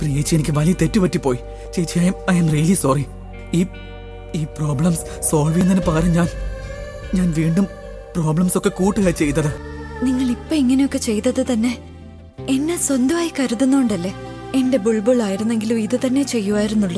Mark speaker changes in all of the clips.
Speaker 1: പ്രിയേച്ചി എനിക്ക് വലിയ തെറ്റുപറ്റിപ്പോയി ചേച്ചി I'm I'm really sorry ഈ ഈ പ്രോബ്ലംസ് സോൾവ് ചെയ്യുന്നതിന് പകരം ഞാൻ ഞാൻ വീണ്ടും പ്രോബ്ലംസ് ഒക്കെ കൂട്ടുക ചെയ്തത്
Speaker 2: നിങ്ങൾ ഇപ്പൊ ഇങ്ങനെയൊക്കെ ചെയ്തത് തന്നെ എന്നെ സ്വന്തമായി കരുതുന്നോണ്ടല്ലേ എന്റെ ബുൾബുൾ ആയിരുന്നെങ്കിലും ഇത് തന്നെ ചെയ്യുമായിരുന്നുള്ളൂ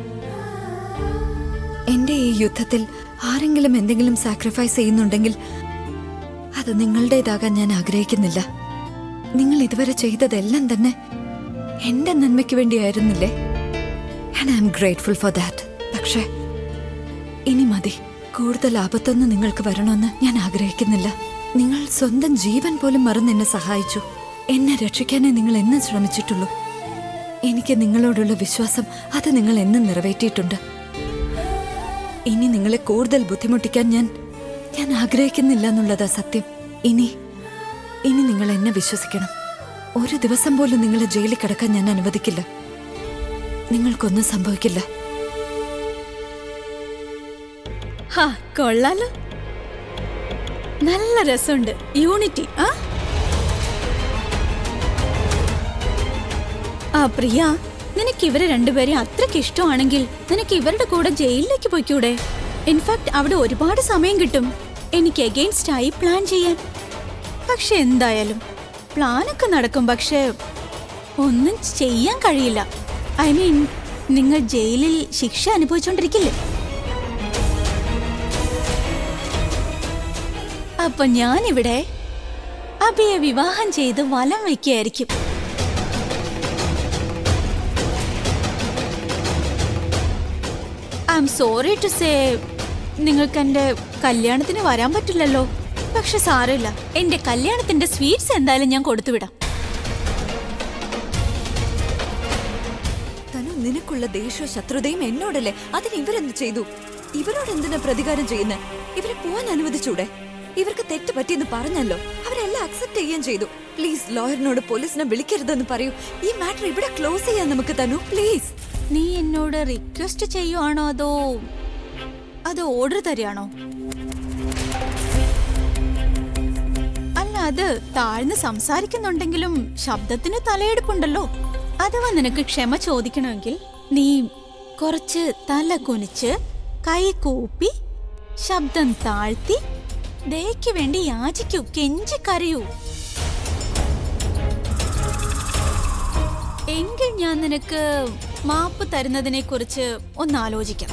Speaker 2: എന്റെ ഈ യുദ്ധത്തിൽ ആരെങ്കിലും എന്തെങ്കിലും സാക്രിഫൈസ് ചെയ്യുന്നുണ്ടെങ്കിൽ അത് നിങ്ങളുടേതാകാൻ ഞാൻ ആഗ്രഹിക്കുന്നില്ല നിങ്ങൾ ഇതുവരെ ചെയ്തതെല്ലാം തന്നെ എന്റെ നന്മയ്ക്ക് വേണ്ടിയായിരുന്നില്ലേ and I'm grateful for that പക്ഷേ ഇനി മതി കൂടുതൽ ആപത്തൊന്നും നിങ്ങൾക്ക് വരണമെന്ന് ഞാൻ ആഗ്രഹിക്കുന്നില്ല നിങ്ങൾ സ്വന്തം ജീവൻ പോലും മറന്ന് എന്നെ സഹായിച്ചു എന്നെ രക്ഷിക്കാനേ നിങ്ങൾ എന്നും ശ്രമിച്ചിട്ടുള്ളൂ എനിക്ക് നിങ്ങളോടുള്ള വിശ്വാസം അത് നിങ്ങൾ എന്നും നിറവേറ്റിയിട്ടുണ്ട് ഇനി നിങ്ങളെ കൂടുതൽ ബുദ്ധിമുട്ടിക്കാൻ ഞാൻ ഞാൻ ആഗ്രഹിക്കുന്നില്ല എന്നുള്ളതാ സത്യം ഇനി ഇനി നിങ്ങൾ എന്നെ വിശ്വസിക്കണം ഒരു ദിവസം പോലും നിങ്ങളെ ജയിലിൽ കിടക്കാൻ ഞാൻ അനുവദിക്കില്ല നിങ്ങൾക്കൊന്നും സംഭവിക്കില്ല
Speaker 3: ഹാ കൊള്ളാലോ നല്ല രസമുണ്ട് യൂണിറ്റി ആ ആ പ്രിയ നിനക്ക് ഇവരെ രണ്ടുപേരെയും അത്രയ്ക്ക് ഇഷ്ടമാണെങ്കിൽ നിനക്ക് ഇവരുടെ കൂടെ ജയിലിലേക്ക് പോയിക്കൂടെ ഇൻഫാക്ട് അവിടെ ഒരുപാട് സമയം കിട്ടും എനിക്ക് എഗെയിൻസ്റ്റ് ആയി പ്ലാൻ ചെയ്യാൻ പക്ഷെ എന്തായാലും പ്ലാനൊക്കെ നടക്കും പക്ഷെ ഒന്നും ചെയ്യാൻ കഴിയില്ല ഐ മീൻ നിങ്ങൾ ജയിലിൽ ശിക്ഷ അനുഭവിച്ചുകൊണ്ടിരിക്കില്ലേ അപ്പൊ ഞാനിവിടെ അബിയെ വിവാഹം ചെയ്ത് വലം വയ്ക്കുകയായിരിക്കും I'm sorry to say നിങ്ങൾക്ക് എന്റെ കല്യാണത്തിന് വരാൻ പറ്റില്ലല്ലോ പക്ഷെ സാരമില്ല എന്റെ കല്യാണത്തിന്റെ സ്വീറ്റ്സ് എന്തായാലും ഞാൻ കൊടുത്തുവിടാം
Speaker 2: തനു നിനക്കുള്ള ദേഷ്യവും ശത്രുതയും എന്നോടല്ലേ അതിന് ഇവരെന്ത് ചെയ്തു ഇവരോട് എന്തിനാ പ്രതികാരം ചെയ്യുന്നത് ഇവരെ പോവാൻ അനുവദിച്ചൂടെ ഇവർക്ക് തെറ്റ് പറ്റിയെന്ന് പറഞ്ഞല്ലോ അവരെല്ലാം അക്സെപ്റ്റ് ചെയ്യുകയും ചെയ്തു പ്ലീസ് ലോയറിനോട് പോലീസിനെ വിളിക്കരുതെന്ന് പറയൂ ഈ മാറ്റർ ഇവിടെ ക്ലോസ് ചെയ്യാൻ നമുക്ക് തനു പ്ലീസ്
Speaker 3: നീ എന്നോട് റിക്വസ്റ്റ് ചെയ്യുവാണോ അതോ അതോ ഓർഡർ തരികയാണോ അല്ല അത് താഴ്ന്ന് സംസാരിക്കുന്നുണ്ടെങ്കിലും ശബ്ദത്തിന് തലയെടുപ്പുണ്ടല്ലോ അഥവാ നിനക്ക് ക്ഷമ ചോദിക്കണമെങ്കിൽ നീ കുറച്ച് തല കുനിച്ച് കൈ കൂപ്പി ശബ്ദം താഴ്ത്തി ദയക്ക് വേണ്ടി യാചിക്കൂ കെഞ്ചി കരയൂ എങ്കിൽ ഞാൻ നിനക്ക് മാപ്പ് തരുന്നതിനെ കുറിച്ച് ഒന്ന് ആലോചിക്കാം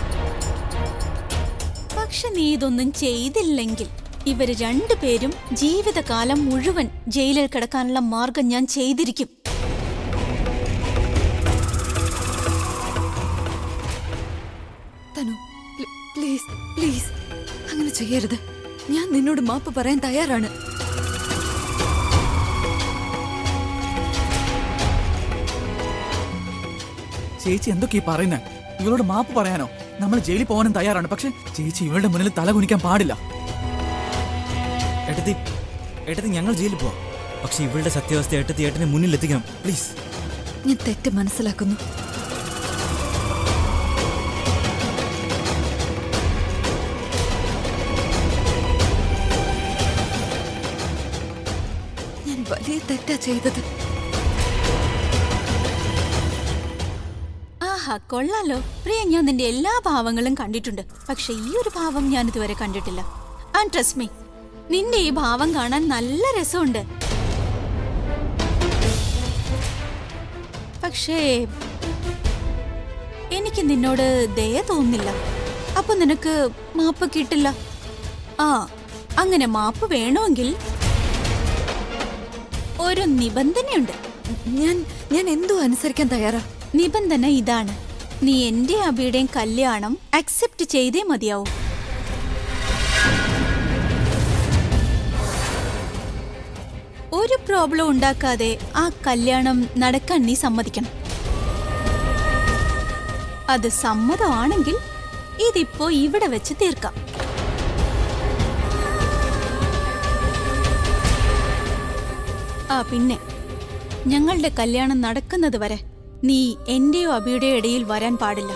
Speaker 3: പക്ഷെ നീ ഇതൊന്നും ചെയ്തില്ലെങ്കിൽ ഇവര് രണ്ടുപേരും ജീവിതകാലം മുഴുവൻ ജയിലിൽ കിടക്കാനുള്ള മാർഗം ഞാൻ ചെയ്തിരിക്കും
Speaker 2: തനു പ്ലീ- പ്ലീസ് പ്ലീസ് അങ്ങനെ ചെയ്യരുത് ഞാൻ നിന്നോട് മാപ്പ് പറയാൻ തയ്യാറാണ്
Speaker 1: ചേച്ചി എന്തൊക്കെയാ പറയുന്നത് ഇവളോട് മാപ്പ് പറയാനോ നമ്മൾ ജയിലിൽ പോകാനും തയ്യാറാണ് പക്ഷെ ചേച്ചി ഇവളുടെ മുന്നിൽ തല കുനിക്കാൻ പാടില്ല
Speaker 4: ഏട്ടത്തി ഏട്ടത്തി ഞങ്ങൾ ജയിലിൽ പോവാം പക്ഷെ ഇവളുടെ സത്യാവസ്ഥ ഏട്ടത്തി ഏട്ടനെ മുന്നിൽ എത്തിക്കണം പ്ലീസ്
Speaker 2: ഞാൻ തെറ്റ് മനസ്സിലാക്കുന്നു ഞാൻ വലിയ തെറ്റാ ചെയ്തത്
Speaker 3: ആഹാ കൊള്ളാലോ പ്രിയ ഞാൻ നിന്റെ എല്ലാ ഭാവങ്ങളും കണ്ടിട്ടുണ്ട് പക്ഷെ ഈ ഒരു ഭാവം ഞാൻ ഇതുവരെ കണ്ടിട്ടില്ല ആൻഡ് ട്രസ്റ്റ് മീ നിന്റെ ഈ ഭാവം കാണാൻ നല്ല രസമുണ്ട് പക്ഷേ എനിക്ക് നിന്നോട് ദയ തോന്നുന്നില്ല അപ്പൊ നിനക്ക് മാപ്പ് കിട്ടില്ല ആ അങ്ങനെ മാപ്പ് വേണമെങ്കിൽ ഒരു നിബന്ധനയുണ്ട്
Speaker 2: ഞാൻ ഞാൻ എന്തോ അനുസരിക്കാൻ തയ്യാറാ
Speaker 3: നിബന്ധന ഇതാണ് നീ എന്റെ അബിയുടെയും കല്യാണം അക്സെപ്റ്റ് ചെയ്തേ മതിയാവൂ ഒരു പ്രോബ്ലം ഉണ്ടാക്കാതെ ആ കല്യാണം നടക്കാൻ നീ സമ്മതിക്കണം അത് സമ്മതമാണെങ്കിൽ ഇതിപ്പോ ഇവിടെ വെച്ച് തീർക്കാം ആ പിന്നെ ഞങ്ങളുടെ കല്യാണം നടക്കുന്നത് വരെ നീ എന്റെയോ അബിയുടെയോ ഇടയിൽ വരാൻ പാടില്ല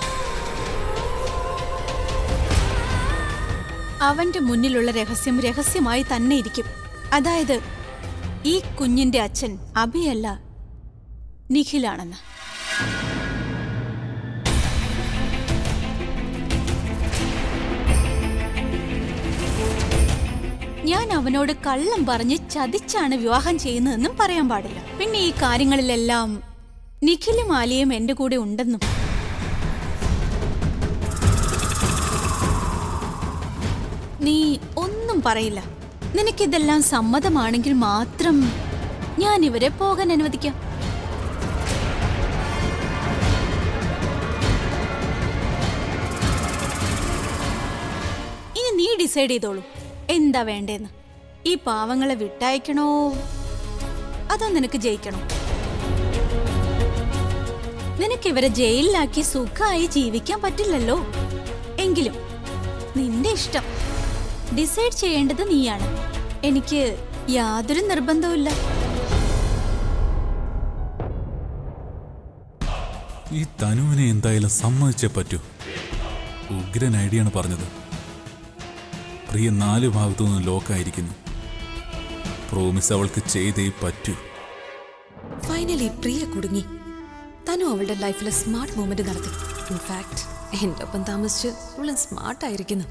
Speaker 3: അവന്റെ മുന്നിലുള്ള രഹസ്യം രഹസ്യമായി തന്നെ ഇരിക്കും അതായത് ഈ കുഞ്ഞിന്റെ അച്ഛൻ അബിയല്ല നിഖിലാണെന്ന് ഞാൻ അവനോട് കള്ളം പറഞ്ഞ് ചതിച്ചാണ് വിവാഹം ചെയ്യുന്നതെന്നും പറയാൻ പാടില്ല പിന്നെ ഈ കാര്യങ്ങളിലെല്ലാം നിഖിലും ആലിയും എന്റെ കൂടെ ഉണ്ടെന്നും നീ ഒന്നും പറയില്ല നിനക്കിതെല്ലാം സമ്മതമാണെങ്കിൽ മാത്രം ഞാൻ ഇവരെ പോകാൻ അനുവദിക്കാം ഇനി നീ ഡിസൈഡ് ചെയ്തോളൂ എന്താ വേണ്ടേന്ന് ഈ പാവങ്ങളെ വിട്ടയക്കണോ അതോ നിനക്ക് ജയിക്കണോ നിനക്ക് ഇവരെ ജയിലിലാക്കി സുഖമായി ജീവിക്കാൻ പറ്റില്ലല്ലോ എങ്കിലും നിന്റെ ഇഷ്ടം ഡിസൈഡ് ചെയ്യേണ്ടത് നീയാണ് എനിക്ക് യാതൊരു നിർബന്ധവുമില്ല
Speaker 5: ഈ തനുവിനെ എന്തായാലും സമ്മതിച്ചേ പറ്റൂ ഉഗ്രൻ ഐഡിയാണ് പറഞ്ഞത് പ്രിയ നാല് ഭാഗത്തു നിന്ന് ലോക്കായിരിക്കുന്നു പ്രോമിസ് അവൾക്ക് ചെയ്തേ പറ്റൂ
Speaker 6: ഫൈനലി പ്രിയ കുടുങ്ങി തനു അവളുടെ ലൈഫിൽ സ്മാർട്ട് മൂവ്മെന്റ് നടത്തി ഇൻഫാക്ട് എൻ്റെ ഒപ്പം താമസിച്ച് അവളും സ്മാർട്ട് ആയിരിക്കുന്നു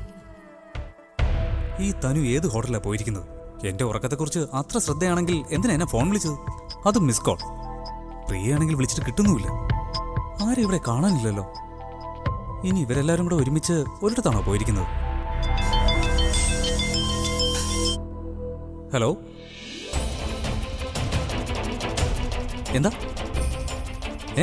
Speaker 7: ഈ തനു ഏത് ഹോട്ടലിലാണ് പോയിരിക്കുന്നത് എന്റെ ഉറക്കത്തെക്കുറിച്ച് അത്ര ശ്രദ്ധയാണെങ്കിൽ എന്തിനാ എന്നെ ഫോൺ വിളിച്ചത് അതും മിസ് കോൾ പ്രിയയാണെങ്കിൽ വിളിച്ചിട്ട് കിട്ടുന്നുമില്ല ആരും ഇവിടെ കാണാനില്ലല്ലോ ഇനി ഇവരെല്ലാരും കൂടെ ഒരുമിച്ച് ഒരിടത്താണോ പോയിരിക്കുന്നത് ഹലോ എന്താ ഏ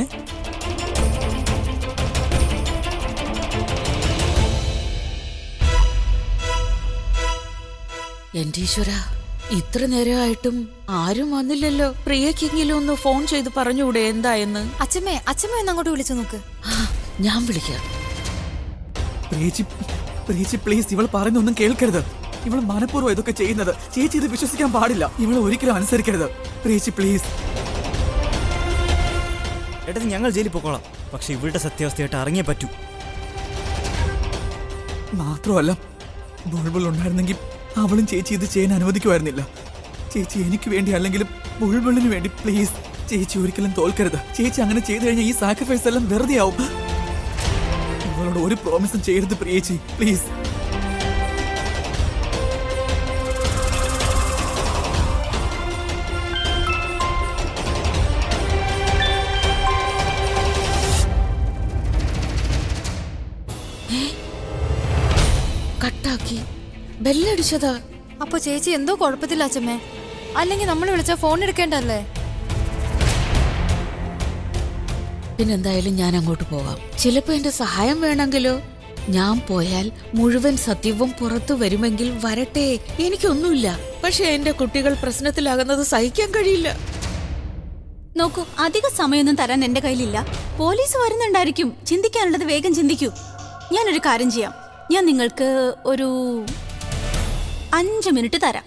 Speaker 8: എന്റെ ഈശ്വര ഇത്ര നേരമായിട്ടും ആരും വന്നില്ലല്ലോ പ്രിയക്കെങ്കിലും ഒന്ന് ഫോൺ ചെയ്ത് പറഞ്ഞുകൂടെ എന്തായെന്ന്
Speaker 2: അച്ഛമ്മേ അച്ഛമ്മ ഒന്ന് അങ്ങോട്ട് വിളിച്ചു നോക്ക്
Speaker 8: ആ, ഞാൻ വിളിക്കാം
Speaker 1: പ്രിയേച്ചി പ്രിയേച്ചി പ്ലീസ് ഇവൾ പറയുന്നൊന്നും കേൾക്കരുത് ഇവൾ മനഃപൂർവ്വം ഇതൊക്കെ ചെയ്യുന്നത് ചേച്ചി ഇത് വിശ്വസിക്കാൻ പാടില്ല ഇവളെ ഒരിക്കലും അനുസരിക്കരുത് പ്രിയേച്ചി പ്ലീസ്
Speaker 4: ഏട്ടത്തി ഞങ്ങൾ ജയിലിൽ പോക്കോളാം പക്ഷെ ഇവളുടെ സത്യാവസ്ഥയായിട്ട് ഇറങ്ങിയേ പറ്റൂ
Speaker 1: മാത്രമല്ല ബുൾബുൾ ഉണ്ടായിരുന്നെങ്കിൽ അവളും ചേച്ചി ഇത് ചെയ്യാൻ അനുവദിക്കുമായിരുന്നില്ല ചേച്ചി എനിക്ക് വേണ്ടി അല്ലെങ്കിലും ബുൾബുളിന് വേണ്ടി പ്ലീസ് ചേച്ചി ഒരിക്കലും തോൽക്കരുത് ചേച്ചി അങ്ങനെ ചെയ്തു കഴിഞ്ഞാൽ ഈ സാക്രിഫൈസ് എല്ലാം വെറുതെ ആവും ഇവളോട് ഒരു പ്രോമിസും ചെയ്യരുത് പ്രിയേച്ചി പ്ലീസ്
Speaker 8: കട്ടാക്കി ബെല്ലടിച്ചതാ
Speaker 2: അപ്പൊ ചേച്ചി എന്തോ കുഴപ്പത്തില്ല അച്ഛമ്മേ അല്ലെങ്കിൽ നമ്മൾ വിളിച്ച ഫോൺ എടുക്കേണ്ടല്ലേ
Speaker 8: പിന്നെന്തായാലും ഞാൻ അങ്ങോട്ട് പോകാം ചിലപ്പോ എന്റെ സഹായം വേണമെങ്കിലോ ഞാൻ പോയാൽ മുഴുവൻ സത്യവും പുറത്തു വരുമെങ്കിൽ വരട്ടെ എനിക്കൊന്നുമില്ല പക്ഷെ എന്റെ കുട്ടികൾ പ്രശ്നത്തിലാകുന്നത് സഹിക്കാൻ കഴിയില്ല
Speaker 3: നോക്കൂ അധിക സമയമൊന്നും തരാൻ എന്റെ കയ്യിലില്ല പോലീസ് വരുന്നുണ്ടായിരിക്കും ചിന്തിക്കാനുള്ളത് വേഗം ചിന്തിക്കൂ ഞാനൊരു കാര്യം ചെയ്യാം ഞാൻ നിങ്ങൾക്ക് ഒരു അഞ്ച് മിനിറ്റ് തരാം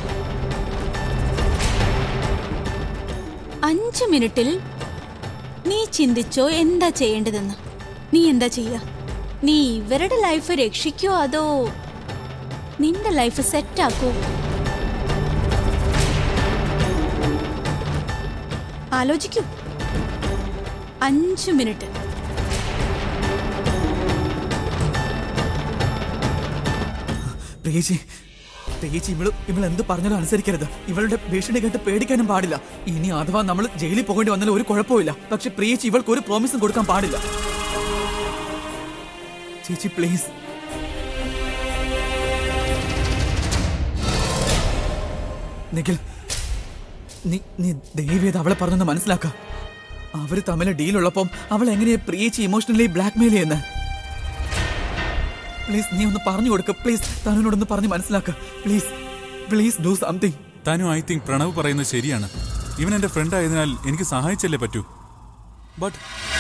Speaker 3: അഞ്ച് മിനിറ്റിൽ നീ ചിന്തിച്ചോ എന്താ ചെയ്യേണ്ടതെന്ന് നീ എന്താ ചെയ്യുക നീ ഇവരുടെ ലൈഫ് രക്ഷിക്കോ അതോ നിന്റെ ലൈഫ് സെറ്റാക്കോ ആലോചിക്കൂ അഞ്ചു മിനിറ്റ്
Speaker 1: പ്രിയേച്ചി പ്രിയേച്ചി ഇവള് ഇവൾ എന്ത് പറഞ്ഞാലും അനുസരിക്കരുത് ഇവളുടെ ഭീഷണി കേട്ട് പേടിക്കാനും പാടില്ല ഇനി അഥവാ നമ്മൾ ജയിലിൽ പോകേണ്ടി വന്നാലും ഒരു കുഴപ്പമില്ല പക്ഷെ പ്രിയേച്ചി ഇവൾക്ക് ഒരു പ്രോമിസും കൊടുക്കാൻ പാടില്ല ചേച്ചി പ്ലീസ് നിഖിൽ നീ നീ ദയവേത് അവളെ പറഞ്ഞൊന്ന് മനസ്സിലാക്ക അവര് തമ്മിൽ ഡീലുള്ളപ്പം അവൾ എങ്ങനെയാ പ്രിയേച്ചി ഇമോഷണലി ബ്ലാക്ക്മെയിൽ ചെയ്യുന്നത് പ്ലീസ് നീ ഒന്ന് പറഞ്ഞു കൊടുക്ക പ്ലീസ് തനുവിനോടൊന്ന് പറഞ്ഞ് മനസ്സിലാക്ക please please do something
Speaker 5: Tanu I think Pranav പറയുന്നത് ശരിയാണ് ഇവൻ എന്റെ ഫ്രണ്ട് ആയതിനാൽ എനിക്ക് സഹായിച്ചല്ലേ പറ്റൂ ബട്ട്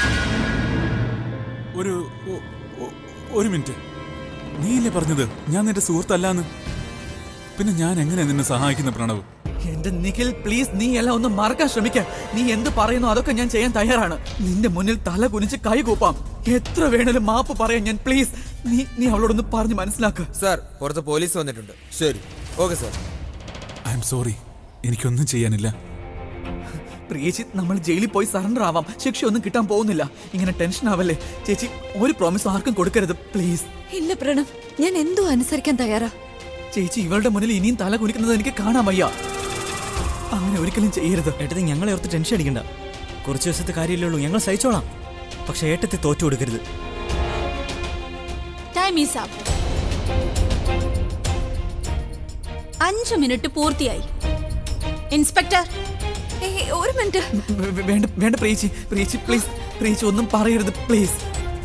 Speaker 5: ഒരു ഒ- ഒ- ഒരു മിനിറ്റ് നീയല്ലേ പറഞ്ഞത് ഞാൻ നിന്റെ സുഹൃത്തല്ലാന്ന് പിന്നെ ഞാൻ എങ്ങനെ നിന്നെ സഹായിക്കുന്ന പ്രണവ്
Speaker 1: എന്റെ നിഖിൽ പ്ലീസ് നീ എല്ലാം ഒന്ന് മറക്കാൻ ശ്രമിക്ക നീ എന്ത് പറയുന്നു അതൊക്കെ ഞാൻ ചെയ്യാൻ തയ്യാറാണ് നിന്റെ മുന്നിൽ തല കുനിച്ച് കൈ കൂപ്പാം എത്ര വേണേലും മാപ്പ് പറയാൻ ഞാൻ പ്ലീസ് നീ നീ അവളോടൊന്ന് പറഞ്ഞ് മനസ്സിലാക്ക
Speaker 9: സാർ പുറത്ത് പോലീസ് വന്നിട്ടുണ്ട് ശരി okay sir
Speaker 5: I'm sorry എനിക്കൊന്നും ചെയ്യാനില്ല
Speaker 1: പ്രിയേച്ചി നമ്മൾ ജയിലിൽ പോയി സറണ്ടർ ആവാം ശിക്ഷയൊന്നും കിട്ടാൻ പോകുന്നില്ല ഇങ്ങനെ ടെൻഷൻ ആവല്ലേ ചേച്ചി ഒരു പ്രോമിസ് ആർക്കും കൊടുക്കരുത് പ്ലീസ്
Speaker 2: ഇല്ല പ്രണവ് ഞാൻ എന്തോ അനുസരിക്കാൻ തയ്യാറാ
Speaker 1: ചേച്ചി ഇവളുടെ മുന്നിൽ ഇനിയും തല കുനിക്കുന്നത് എനിക്ക് കാണാൻ വയ്യ അങ്ങനെ ഒരിക്കലും ചെയ്യരുത്
Speaker 4: ഏട്ടത്തി ഞങ്ങളെ ഓർത്ത് ടെൻഷൻ അടിക്കണ്ട കുറച്ച് ദിവസത്തെ കാര്യമല്ലേ ഉള്ളൂ ഞങ്ങൾ സഹിച്ചോളാം പക്ഷെ ഏട്ടത്തെ തോറ്റു കൊടുക്കരുത്
Speaker 3: ടൈം ഈസ് അപ്പ് അഞ്ചു മിനിറ്റ് പൂർത്തിയായി ഇൻസ്പെക്ടർ
Speaker 2: ഏയ്, ഒരു മിനിറ്റ്
Speaker 1: വേ- വേ- വേണ്ട വേണ്ട പ്രിയേച്ചി പ്രിയേച്ചി പ്ലീസ് പ്രിയേച്ചി ഒന്നും പറയരുത് please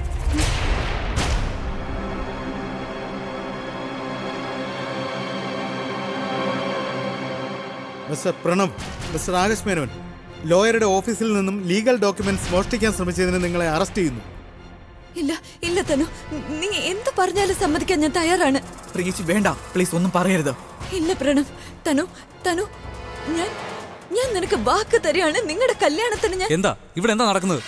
Speaker 9: mister Pranav mister Akash Menon ലോയറുടെ ഓഫീസിൽ നിന്നും ലീഗൽ ഡോക്യുമെന്റ്സ് മോഷ്ടിക്കാൻ ശ്രമിച്ചതിന് നിങ്ങളെ അറസ്റ്റ് ചെയ്യുന്നു
Speaker 2: ഇല്ല ഇല്ല തനു നീ എന്ത് പറഞ്ഞാലും സമ്മതിക്കാൻ ഞാൻ തയ്യാറാണ്
Speaker 1: പ്രിയേച്ചി വേണ്ട പ്ലീസ് ഒന്നും പറയരുത്
Speaker 2: ഇല്ല പ്രണവ് തനു തനു ഞാൻ ഞാൻ നിനക്ക് വാക്ക് തരികയാണ് നിങ്ങളുടെ കല്യാണത്തിന് ഞാൻ
Speaker 7: എന്താ ഇവിടെ എന്താ നടക്കുന്നത്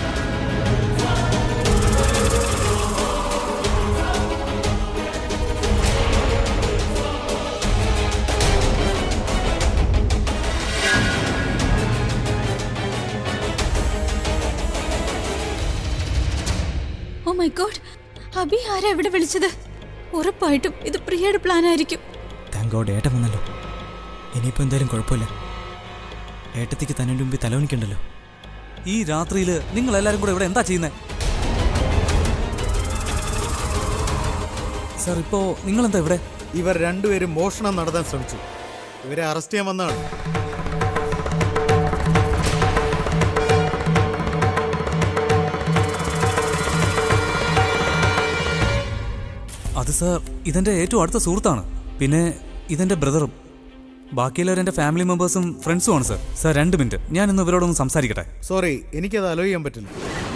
Speaker 3: ഓ മൈ ഗോഡ് അബി ആരാ ഇവിടെ വിളിച്ചത് ഉറപ്പായിട്ടും ഇത് പ്രിയയുടെ പ്ലാൻ ആയിരിക്കും
Speaker 4: താങ്ക് ഗോഡ് ഏട്ടൻ വന്നല്ലോ ഇനിയിപ്പോൾ എന്തായാലും കുഴപ്പമില്ല ഏട്ടത്തിക്ക് തന്നെ മുമ്പിൽ തലവണിക്കണ്ടല്ലോ
Speaker 7: ഈ രാത്രിയിൽ നിങ്ങൾ എല്ലാരും കൂടെ ഇവിടെ എന്താ ചെയ്യുന്നത് സാർ ഇപ്പോ നിങ്ങൾ എന്താ ഇവിടെ
Speaker 9: ഇവർ രണ്ടുപേരും മോഷണം നടത്താൻ ശ്രമിച്ചു ഇവരെ അറസ്റ്റ് ചെയ്യാൻ വന്നതാണ്
Speaker 7: അത് സാർ ഇതെന്റെ ഏറ്റവും അടുത്ത സുഹൃത്താണ് പിന്നെ ഇതെന്റെ ബ്രദറും ബാക്കിയുള്ളവർ എന്റെ ഫാമിലി മെമ്പേഴ്സും ഫ്രണ്ട്സും ആണ് സാർ സാർ രണ്ട് മിനിറ്റ് ഞാൻ ഇന്ന് ഇവരോടൊന്ന് സംസാരിക്കട്ടെ
Speaker 9: സോറി എനിക്കത് അലോ ചെയ്യാൻ പറ്റില്ല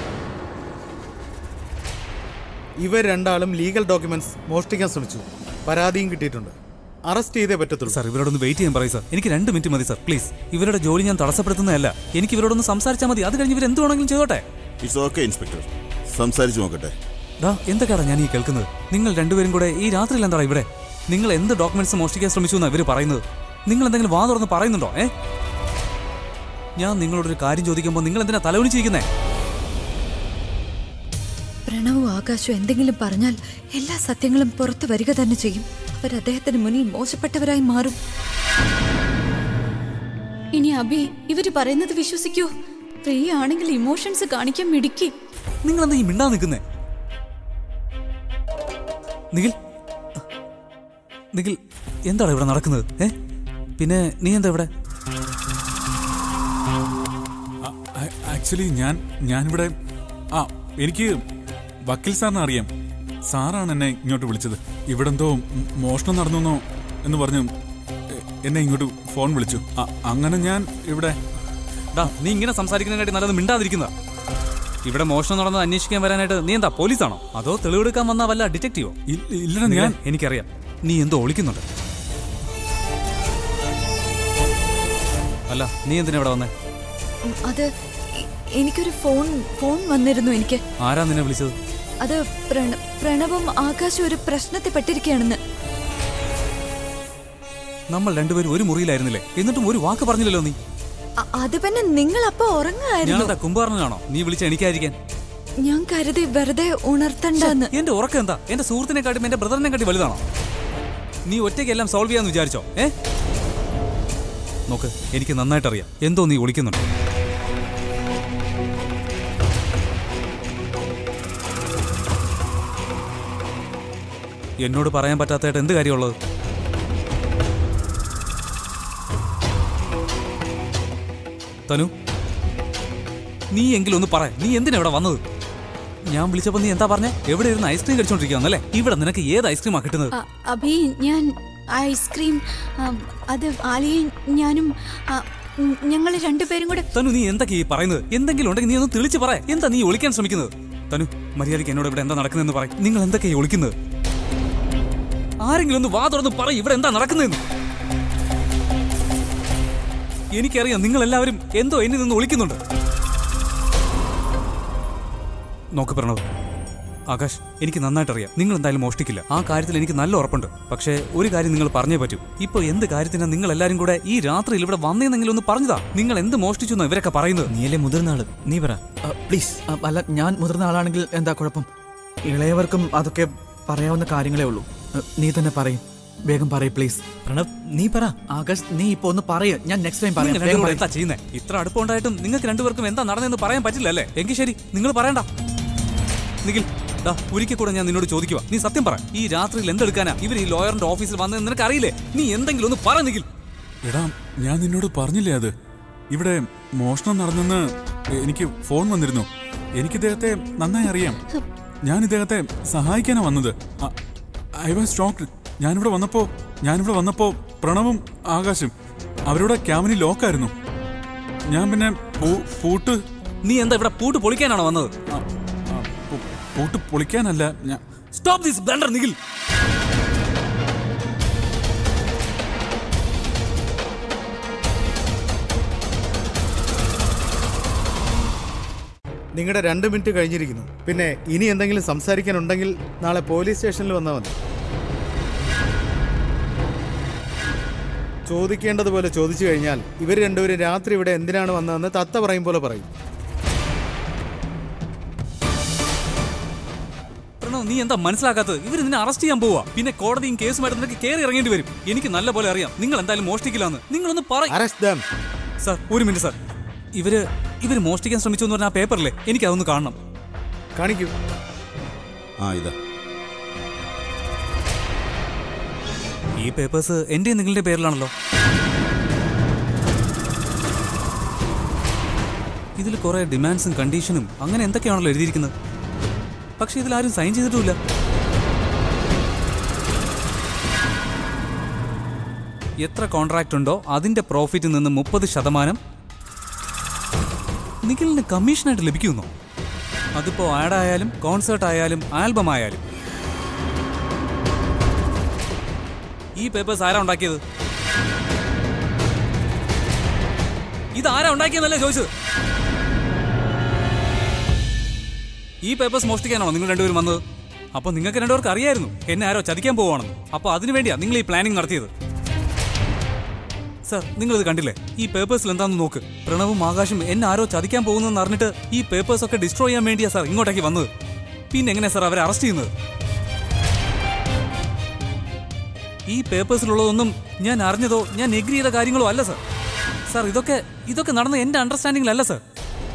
Speaker 9: ഇവർ രണ്ടാളും ലീഗൽ ഡോക്യുമെന്റ്സ് മോഷ്ടിക്കാൻ ശ്രമിച്ചു പരാതിയും കിട്ടിയിട്ടുണ്ട് അറസ്റ്റ് ചെയ്തേ പറ്റത്തുള്ളൂ
Speaker 7: സാർ ഇവരോടൊന്ന് വെയിറ്റ് ചെയ്യാൻ പറയും സാർ എനിക്ക് രണ്ട് മിനിറ്റ് മതി സാർ പ്ലീസ് ഇവരുടെ ജോലി ഞാൻ തടസ്സപ്പെടുത്തുന്നതല്ല എനിക്ക് ഇവരോടൊന്ന് സംസാരിച്ചാൽ മതി അത് കഴിഞ്ഞ് ഇവർ എന്ത് വേണമെങ്കിലും ചെയ്തോട്ടെ
Speaker 10: ഇറ്റ്സ് ഓക്കെ ഇൻസ്പെക്ടർ സംസാരിച്ചു നോക്കട്ടെ
Speaker 7: ഡാ എന്തൊക്കെയാണ് ഞാൻ ഈ കേൾക്കുന്നത് നിങ്ങൾ രണ്ടുപേരും കൂടെ ഈ രാത്രിയിൽ എന്താണ് ഇവിടെ നിങ്ങൾ എന്ത് ഡോക്യുമെന്റ്സ് മോഷ്ടിക്കാൻ ശ്രമിച്ചു എന്നാണ് ഇവർ പറയുന്നത് നിങ്ങൾ എന്തെങ്കിലും വാ തുറന്ന് പറയുന്നുണ്ടോ ഏ ഞാൻ നിങ്ങളോടൊരു കാര്യം ചോദിക്കുമ്പോൾ നിങ്ങൾ എന്തിനാ തലവണിച്ചിരിക്കുന്നേ
Speaker 2: പ്രണവും ആകാശവും എന്തെങ്കിലും പറഞ്ഞാൽ എല്ലാ സത്യങ്ങളും പുറത്തു വരിക തന്നെ ചെയ്യും അവർ അദ്ദേഹത്തിന് മുന്നിൽ മോശപ്പെട്ടവരായി മാറും
Speaker 3: ഇനി അബി ഇവര് പറയുന്നത് വിശ്വസിക്കൂ പ്രിയ ആണെങ്കിൽ ഇമോഷൻസ് കാണിക്കാൻ മിടുക്കി
Speaker 7: നിങ്ങൾ എന്താ ഈ മിണ്ടാ നിൽക്കുന്നേ നിഖിൽ നിഖിൽ എന്താണ് ഇവിടെ നടക്കുന്നത് ഏ പിന്നെ നീ എന്താ ഇവിടെ
Speaker 5: ആക്ച്വലി ഞാൻ ഞാനിവിടെ ആ എനിക്ക് വക്കീൽ സാറിനെ അറിയാം സാറാണ് എന്നെ ഇങ്ങോട്ട് വിളിച്ചത് ഇവിടെ എന്തോ മ് മോഷണം നടന്നെന്നോ എന്ന് പറഞ്ഞു എ- എന്നെ ഇങ്ങോട്ട് ഫോൺ വിളിച്ചു ആ, അങ്ങനെ ഞാൻ ഇവിടെ
Speaker 7: ഡാ നീ ഇങ്ങനെ സംസാരിക്കുന്നതിനായിട്ട് നല്ലത് മിണ്ടാതിരിക്കുന്ന ഇവിടെ മോഷണം നടന്നത് അന്വേഷിക്കാൻ വരാനായിട്ട് നീ എന്താ പോലീസാണോ അതോ തെളിവെടുക്കാൻ വന്ന വല്ല ഡിറ്റക്റ്റീവോ
Speaker 5: ഇല്ല- ഇല്ലടാ ഞാൻ
Speaker 7: എനിക്കറിയാം നീ എന്തോ ഒളിക്കുന്നുണ്ട് അല്ല നീ എന്തിനാ ഇവിടെ വന്നേ
Speaker 2: ഉം, അത് എ- എനിക്കൊരു ഫോൺ ഫോൺ വന്നിരുന്നു എനിക്ക്
Speaker 7: ആരാ നിന്നെ വിളിച്ചത്
Speaker 2: അത് പ്രണ പ്രണവും ആകാശവും ഒരു പ്രശ്നത്തിൽ പെട്ടിരിക്കുകയാണെന്ന്
Speaker 7: നമ്മൾ രണ്ടുപേരും ഒരു മുറിയിലായിരുന്നില്ലേ എന്നിട്ടും ഒരു വാക്ക് പറഞ്ഞില്ലല്ലോ നീ
Speaker 2: അ- അത് പിന്നെ നിങ്ങൾ അപ്പൊ ഉറങ്ങായിരുന്നു
Speaker 7: ഞാനെന്താ കുംഭാറിനാണോ നീ വിളിച്ച എണിക്കാതിരിക്കാൻ
Speaker 2: ഞാൻ കരുതി വെറുതെ ഉണർത്തണ്ടെന്ന്
Speaker 7: എന്റെ ഉറക്കം എന്താ എന്റെ സുഹൃത്തിനെക്കാട്ടും എന്റെ ബ്രദറിനെ കാട്ടി വലുതാണോ നീ ഒറ്റയ്ക്ക് എല്ലാം സോൾവ് ചെയ്യാന്ന് വിചാരിച്ചോ ഏ നോക്ക് എനിക്ക് നന്നായിട്ട് അറിയാം എന്തോ നീ ഒളിക്കുന്നുണ്ട് എന്നോട് പറയാൻ പറ്റാത്തതായിട്ട് എന്ത് കാര്യമുള്ളത് തനു നീ എങ്കിലും ഒന്ന് പറ നീ എന്തിനാ ഇവിടെ വന്നത് ഞാൻ വിളിച്ചപ്പോ നീ എന്താ പറഞ്ഞേ എവിടെ ഇരുന്ന് ഐസ്ക്രീം കഴിച്ചോണ്ടിരിക്കുകയാണല്ലേ ഇവിടെ നിനക്ക് ഏത് ഐസ്ക്രീമാ കിട്ടുന്നത്
Speaker 3: അ- അബി ഞാൻ ഐസ്ക്രീം ആ, അത് ആലിയും ഞാനും ഞങ്ങൾ രണ്ടുപേരും കൂടെ
Speaker 7: തനു നീ എന്തൊക്കെയാ ഈ പറയുന്നത് എന്തെങ്കിലും ഉണ്ടെങ്കിൽ നീ ഒന്ന് തെളിച്ച് പറ എന്താ നീ ഒളിക്കാൻ ശ്രമിക്കുന്നത് തനു മര്യാദയ്ക്ക് എന്നോട് ഇവിടെ എന്താ നടക്കുന്നതെന്ന് പറ നിങ്ങൾ എന്തൊക്കെയാ ഒളിക്കുന്നത് ആരെങ്കിലും ഒന്ന് വാ തുറന്ന് പറ ഇവിടെ എന്താ നടക്കുന്നതെന്ന് എനിക്കറിയാം നിങ്ങൾ എല്ലാവരും എന്തോ എന്നിൽ നിന്ന് ഒളിക്കുന്നുണ്ട് നോക്ക് പ്രണവ് ആകാശ് എനിക്ക് നന്നായിട്ട് അറിയാം നിങ്ങൾ എന്തായാലും മോഷ്ടിക്കില്ല ആ കാര്യത്തിൽ എനിക്ക് നല്ല ഉറപ്പുണ്ട് പക്ഷേ ഒരു കാര്യം നിങ്ങൾ പറഞ്ഞേ പറ്റൂ ഇപ്പൊ എന്ത് കാര്യത്തിനാ നിങ്ങൾ എല്ലാരും കൂടെ ഈ രാത്രിയിൽ ഇവിടെ വന്നേന്നെങ്കിലും ഒന്ന് പറഞ്ഞതാ നിങ്ങൾ എന്ത് മോഷ്ടിച്ചു എന്നാ ഇവരൊക്കെ പറയുന്നത്
Speaker 4: നീയല്ലേ മുതിർന്ന ആള് നീ പറ
Speaker 1: പ്ലീസ് അല്ല ഞാൻ മുതിർന്ന ആളാണെങ്കിൽ എന്താ കുഴപ്പം ഇളയവർക്കും അതൊക്കെ പറയാവുന്ന കാര്യങ്ങളേ ഉള്ളൂ അ, നീ തന്നെ പറയും വേഗം പറയ് പ്ലീസ്
Speaker 4: പ്രണവ് നീ പറ
Speaker 1: ആകാശ് നീ ഇപ്പൊ ഒന്ന് പറയ ഞാൻ നെക്സ്റ്റ് ടൈം പറയാം
Speaker 7: നിങ്ങൾ
Speaker 1: വേഗം
Speaker 7: രണ്ടുപേരും
Speaker 1: പറയ്.
Speaker 7: എന്താ ചെയ്യുന്നേ ഇത്ര അടുപ്പമുണ്ടായിട്ടും നിങ്ങൾക്ക് രണ്ടുപേർക്കും എന്താ നടന്നെന്ന് പറയാൻ പറ്റില്ല അല്ലേ എങ്കിൽ ശരി നിങ്ങൾ പറയണ്ട നിഖിൽ ദാ ഒരിക്കൽ കൂടെ ഞാൻ നിന്നോട് ചോദിക്കുക നീ സത്യം പറ ഈ രാത്രിയിൽ എന്തെടുക്കാനാ ഇവർ ഈ ലോയറിന്റെ ഓഫീസിൽ വന്നത് നിനക്ക് അറിയില്ലേ നീ എന്തെങ്കിലും ഒന്ന് പറ നിഖിൽ
Speaker 5: എടാ ഞാൻ നിന്നോട് പറഞ്ഞില്ലേ അത് ഇവിടെ മോഷണം നടന്നെന്ന് എനിക്ക് ഫോൺ വന്നിരുന്നു എനിക്ക് ഇദ്ദേഹത്തെ നന്നായി അറിയാം ഞാൻ ഇദ്ദേഹത്തെ സഹായിക്കാനാ വന്നത് ഐ വാസ് ഷോക്ഡ് ഞാനിവിടെ വന്നപ്പോ ഞാനിവിടെ വന്നപ്പോ പ്രണവും ആകാശും അവരുടെ ക്യാബിനി ലോക്കായിരുന്നു ഞാൻ പിന്നെ പൂ- പൂട്ട്
Speaker 7: നീ എന്താ ഇവിടെ പൂട്ട് പൊളിക്കാനാണോ വന്നത്
Speaker 5: ആ, ആ, പൂ- പൂട്ട് പൊളിക്കാനല്ല ഞാൻ
Speaker 7: സ്റ്റോപ്പ് ദിസ് ബ്ലണ്ടർ നിഖിൽ
Speaker 9: നിങ്ങളുടെ രണ്ട് മിനിറ്റ് കഴിഞ്ഞിരിക്കുന്നു പിന്നെ ഇനി എന്തെങ്കിലും സംസാരിക്കാനുണ്ടെങ്കിൽ നാളെ പോലീസ് സ്റ്റേഷനിൽ വന്നാൽ മതി ചോദിക്കേണ്ടതുപോലെ ചോദിച്ചു കഴിഞ്ഞാൽ ഇവർ രണ്ടുപേരും രാത്രി ഇവിടെ എന്തിനാണ് വന്നതെന്ന് തത്ത പറയും പോലെ പറയും
Speaker 7: പ്രണവ് നീ എന്താ മനസ്സിലാക്കാത്തത് ഇവർ നിന്നെ അറസ്റ്റ് ചെയ്യാൻ പോവാ പിന്നെ കോടതിയും കേസുമായിട്ട് നിനക്ക് കയറി ഇറങ്ങേണ്ടി വരും എനിക്ക് നല്ല പോലെ അറിയാം നിങ്ങൾ എന്തായാലും മോഷ്ടിക്കില്ലാന്ന് നിങ്ങളൊന്ന് പറ സാർ ഒരു മിനിറ്റ് സാർ ഇവര് ഇവര് മോഷ്ടിക്കാൻ ശ്രമിച്ചു എന്ന് പറഞ്ഞ ആ പേപ്പറില്ലേ എനിക്ക് അതൊന്ന് കാണണം
Speaker 9: കാണിക്കൂ
Speaker 10: ആ ഇതാ
Speaker 7: ഈ പേപ്പേഴ്സ് എന്റെ നിങ്ങളുടെ പേരിലാണല്ലോ ഇതിൽ കുറെ ഡിമാൻഡ്സും കണ്ടീഷനും അങ്ങനെ എന്തൊക്കെയാണല്ലോ എഴുതിയിരിക്കുന്നത് പക്ഷെ ഇതിലാരും സൈൻ ചെയ്തിട്ടുമില്ല എത്ര കോൺട്രാക്ട് ഉണ്ടോ അതിന്റെ പ്രോഫിറ്റിൽ നിന്ന് മുപ്പത് ശതമാനം നിഖിലിന് കമ്മീഷനായിട്ട് ലഭിക്കുന്നു അതിപ്പോ ആഡ് ആയാലും കോൺസേർട്ട് ആയാലും ആൽബം ആയാലും ഈ പേപ്പേഴ്സ് ആരാ ഉണ്ടാക്കിയത് ഇത് ആരാ ഉണ്ടാക്കിയെന്നല്ലേ ചോദിച്ചത് ഈ പേപ്പേഴ്സ് മോഷ്ടിക്കാനാണോ നിങ്ങൾ രണ്ടുപേരും വന്നത് അപ്പൊ നിങ്ങൾക്ക് രണ്ടുപേർക്ക് അറിയായിരുന്നു എന്നെ ആരോ ചതിക്കാൻ പോവാണെന്ന് അപ്പൊ അതിനു വേണ്ടിയാ നിങ്ങൾ ഈ പ്ലാനിങ് നടത്തിയത് സർ നിങ്ങൾ ഇത് കണ്ടില്ലേ ഈ പേപ്പേഴ്സിൽ എന്താണെന്ന് നോക്ക് പ്രണവും ആകാശും എന്നെ ആരോ ചതിക്കാൻ പോകുന്നെന്ന് അറിഞ്ഞിട്ട് ഈ പേപ്പേഴ്സ് ഒക്കെ ഡിസ്ട്രോയ് ചെയ്യാൻ വേണ്ടിയാ സാർ ഇങ്ങോട്ടേക്ക് വന്നത് പിന്നെ എങ്ങനെയാ സാർ അവരെ അറസ്റ്റ് ചെയ്യുന്നത് ഈ പേപ്പേഴ്സിലുള്ളതൊന്നും ഞാൻ അറിഞ്ഞതോ ഞാൻ എഗ്രി ചെയ്ത കാര്യങ്ങളോ അല്ല സർ സാർ ഇതൊക്കെ ഇതൊക്കെ നടന്ന എന്റെ അണ്ടർസ്റ്റാൻഡിംഗിലല്ല സർ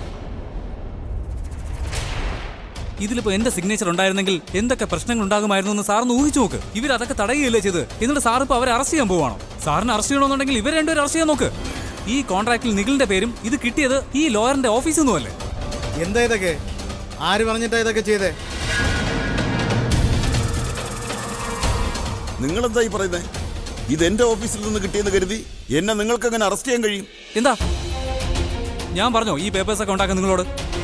Speaker 7: ഇതിലിപ്പോ എന്റെ സിഗ്നേച്ചർ ഉണ്ടായിരുന്നെങ്കിൽ എന്തൊക്കെ പ്രശ്നങ്ങൾ ഉണ്ടാകുമായിരുന്നു എന്ന് സാറിന് ഊഹിച്ചു നോക്ക് ഇവർ അതൊക്കെ തടയുകയല്ലേ ചെയ്ത് എന്നിട്ട് സാർ ഇപ്പൊ അവരെ അറസ്റ്റ് ചെയ്യാൻ പോവാണോ സാറിന് അറസ്റ്റ് ചെയ്യണമെന്നുണ്ടെങ്കിൽ ഇവർ രണ്ടുപേരും അറസ്റ്റ് ചെയ്യാൻ നോക്ക് ഈ കോൺട്രാക്റ്റിൽ നിഖിലിന്റെ പേരും ഇത് കിട്ടിയത് ഈ ലോയറിന്റെ ഓഫീസിൽ നിന്നുമല്ലേ
Speaker 9: എന്താ ഇതൊക്കെ ആര് പറഞ്ഞിട്ടാ ഇതൊക്കെ ചെയ്തേ
Speaker 10: നിങ്ങളെന്താ ഈ പറയുന്നത് ഇത് എന്റെ ഓഫീസിൽ നിന്ന് കിട്ടിയെന്ന് കരുതി എന്നെ നിങ്ങൾക്ക് അങ്ങനെ അറസ്റ്റ് ചെയ്യാൻ കഴിയും
Speaker 7: എന്താ ഞാൻ പറഞ്ഞോ ഈ പേപ്പേഴ്സ് ഒക്കെ ഉണ്ടാക്കാൻ നിങ്ങളോട്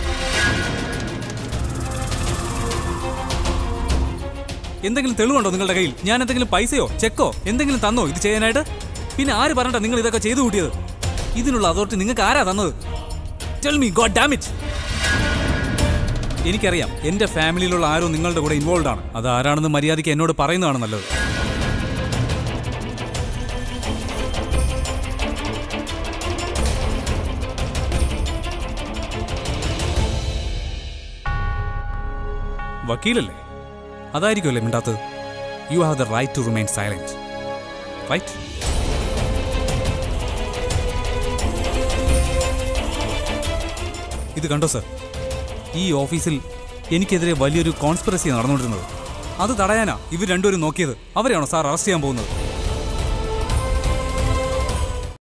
Speaker 7: എന്തെങ്കിലും തെളിവുണ്ടോ നിങ്ങളുടെ കയ്യിൽ ഞാൻ എന്തെങ്കിലും പൈസയോ ചെക്കോ എന്തെങ്കിലും തന്നോ ഇത് ചെയ്യാനായിട്ട് പിന്നെ ആര് പറഞ്ഞിട്ടാ നിങ്ങൾ ഇതൊക്കെ ചെയ്തു കൂട്ടിയത് ഇതിനുള്ള അതോറിറ്റി നിങ്ങൾക്ക് ആരാ തന്നത് ടെൽ മീ ഗോഡ് ഡാമിറ്റ് എനിക്കറിയാം എന്റെ ഫാമിലിയിലുള്ള ആരോ നിങ്ങളുടെ കൂടെ ഇൻവോൾവ് ആണ് അത് ആരാണെന്ന് മര്യാദയ്ക്ക് എന്നോട് പറയുന്നതാണ് നല്ലത് വക്കീലല്ലേ അതായിരിക്കുമല്ലേ മിണ്ടാത്തത് you have the right to remain silent right ഇത് കണ്ടോ സർ ഈ ഓഫീസിൽ എനിക്കെതിരെ വലിയൊരു കോൺസ്പിറസി നടന്നുകൊണ്ടിരുന്നത് അത് തടയാനാ ഇവർ രണ്ടുപേരും നോക്കിയത് അവരെയാണോ സാർ അറസ്റ്റ് ചെയ്യാൻ പോകുന്നത്